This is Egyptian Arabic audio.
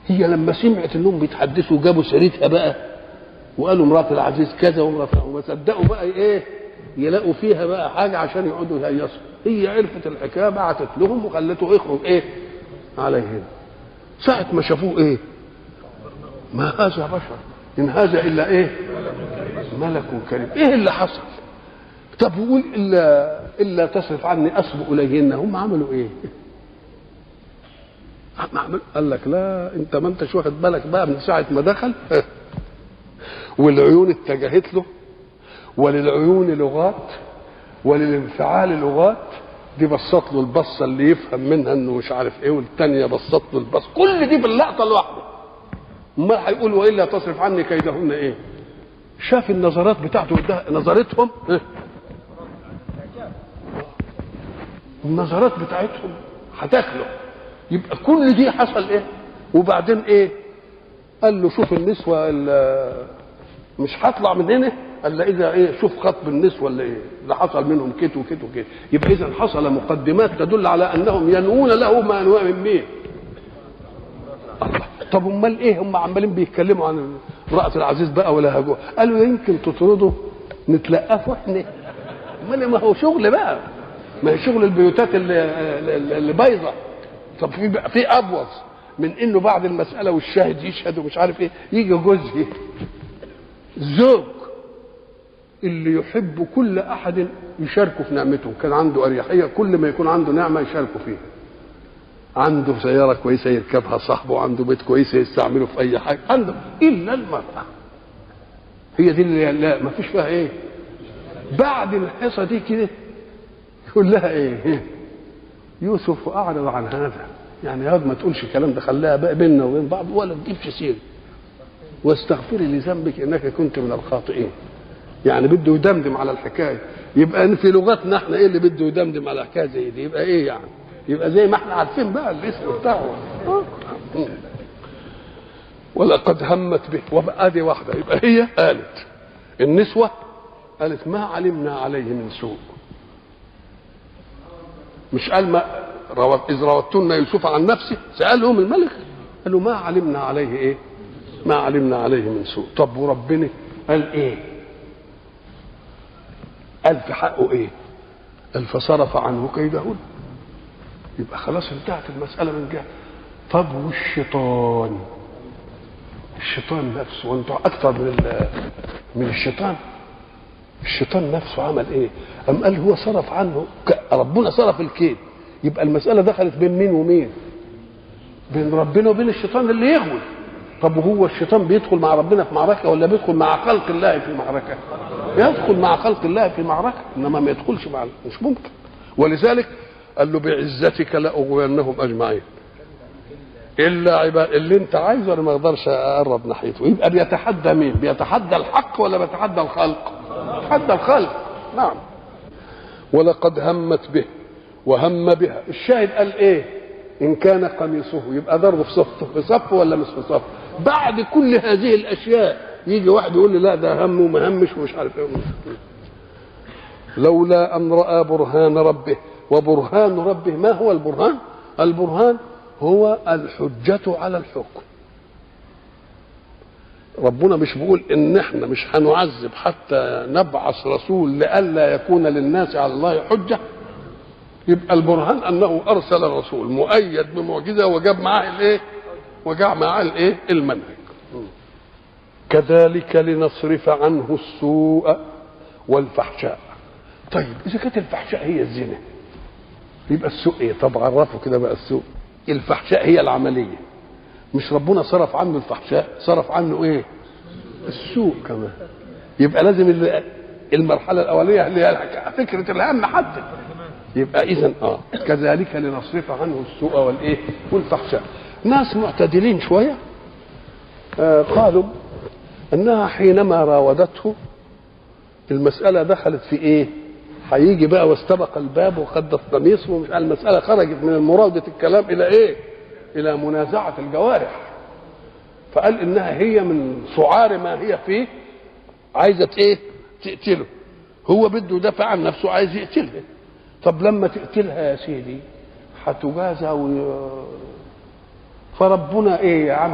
هي لما سمعت انهم بيتحدثوا جابوا سيرتها بقى وقالوا مرات العزيز كذا ومرات وما صدقوا بقى ايه يلاقوا فيها بقى حاجه عشان يقعدوا يهيصوا هي عرفت الحكايه بعتت لهم وخلته يخرج ايه عليهم ساعة ما شافوه ايه ما هذا بشر ان هذا الا ايه ملك كريم ايه اللي حصل طب وقول الا الا تصرف عني اسبق اليهن هم عملوا ايه عمل قال لك لا انت ما انتش واخد بالك بقى من ساعه ما دخل والعيون اتجهت له وللعيون لغات وللانفعال لغات دي بسط له البصه اللي يفهم منها انه مش عارف ايه والثانيه بسط له البص كل دي في اللقطه الواحده امال هيقول والا تصرف عني كيدهن ايه شاف النظرات بتاعته ده نظرتهم إيه؟ النظرات بتاعتهم هتاكله يبقى كل دي حصل ايه وبعدين ايه قال له شوف النسوه مش هطلع من هنا الا اذا ايه شوف خطب النسوه اللي ايه اللي حصل منهم كت وكت وكت يبقى اذا حصل مقدمات تدل على انهم ينوون له ما انواع من مين الله طب امال ايه هم عمالين بيتكلموا عن امراه العزيز بقى ولا هجوه قالوا يمكن تطردوا نتلقفوا احنا امال ما هو شغل بقى ما هي شغل البيوتات اللي, اللي بايظه طب في بقى في ابوظ من انه بعد المساله والشاهد يشهد ومش عارف ايه يجي جوزه زوج اللي يحب كل احد يشاركه في نعمته كان عنده اريحيه كل ما يكون عنده نعمه يشاركه فيها عنده سياره كويسه يركبها صاحبه عنده بيت كويس يستعمله في اي حاجه عنده الا المراه هي دي اللي لا ما فيش فيها ايه بعد الحصه دي كده يقول لها ايه يوسف اعرض عن هذا يعني هذا ما تقولش الكلام ده خلاها بقى بيننا وبين بعض ولا تجيبش سيره واستغفري لذنبك انك كنت من الخاطئين يعني بده يدمدم على الحكايه يبقى في لغتنا احنا ايه اللي بده يدمدم على حكايه زي دي يبقى ايه يعني يبقى زي ما احنا عارفين بقى الاسم بتاعه ولقد همت به وبقى دي واحده يبقى هي قالت النسوه قالت ما علمنا عليه من سوء مش قال ما روت اذ روتن يوسف عن نفسه سالهم الملك قالوا ما علمنا عليه ايه ما علمنا عليه من سوء طب وربنا قال ايه قال في حقه ايه قال فصرف عنه كيدهن يبقى خلاص انتهت المسألة من جهة طب والشيطان الشيطان نفسه وانتوا أكثر من من الشيطان الشيطان نفسه عمل ايه؟ أم قال هو صرف عنه ربنا صرف الكيد يبقى المسألة دخلت بين مين ومين؟ بين ربنا وبين الشيطان اللي يغوي طب وهو الشيطان بيدخل مع ربنا في معركة ولا بيدخل مع خلق الله في معركة؟ يدخل مع خلق الله في معركة إنما ما يدخلش مع مش ممكن ولذلك قال له بعزتك لاغوينهم اجمعين الا عباد اللي انت عايزه انا ما اقدرش اقرب ناحيته يبقى بيتحدى مين بيتحدى الحق ولا بيتحدى الخلق بيتحدى الخلق نعم ولقد همت به وهم بها الشاهد قال ايه ان كان قميصه يبقى ضربه في صف في صف ولا مش في صف بعد كل هذه الاشياء يجي واحد يقول لي لا ده هم وما همش ومش عارف ايه لولا ان راى برهان ربه وبرهان ربه ما هو البرهان البرهان هو الحجة على الحكم ربنا مش بيقول ان احنا مش هنعذب حتى نبعث رسول لئلا يكون للناس على الله حجة يبقى البرهان انه ارسل الرسول مؤيد بمعجزة وجاب معاه الايه وجاب معاه الايه المنهج كذلك لنصرف عنه السوء والفحشاء طيب اذا كانت الفحشاء هي الزنا يبقى السوء ايه طب عرفوا كده بقى السوء الفحشاء هي العمليه مش ربنا صرف عنه الفحشاء صرف عنه ايه السوء كمان يبقى لازم المرحله الاوليه اللي هي فكره الهم حتى يبقى اذا اه كذلك لنصرف عنه السوء والايه والفحشاء ناس معتدلين شويه آه قالوا انها حينما راودته المساله دخلت في ايه هيجي بقى واستبق الباب وخد القميص ومش المسألة خرجت من مراودة الكلام إلى إيه؟ إلى منازعة الجوارح فقال إنها هي من سعار ما هي فيه عايزة إيه؟ تقتله هو بده يدافع عن نفسه عايز يقتلها طب لما تقتلها يا سيدي هتجازى و... فربنا إيه يا عم